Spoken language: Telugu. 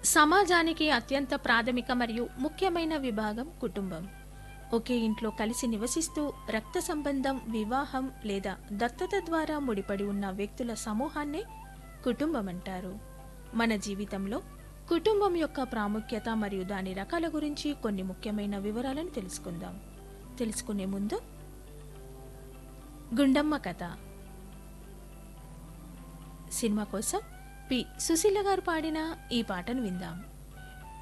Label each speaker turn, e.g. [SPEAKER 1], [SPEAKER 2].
[SPEAKER 1] సమాజానికి అత్యంత ప్రాథమిక మరియు ముఖ్యమైన విభాగం కుటుంబం ఒకే ఇంట్లో కలిసి నివసిస్తూ రక్త సంబంధం వివాహం లేదా దత్తత ద్వారా ముడిపడి ఉన్న వ్యక్తుల సమూహాన్నే కుటుంబం అంటారు మన జీవితంలో కుటుంబం యొక్క ప్రాముఖ్యత మరియు దాని రకాల గురించి కొన్ని ముఖ్యమైన వివరాలను తెలుసుకుందాం తెలుసుకునే ముందు గుండమ్మ కథ సినిమా కోసం పి సుశీల గారు పాడిన ఈ పాటను విందాం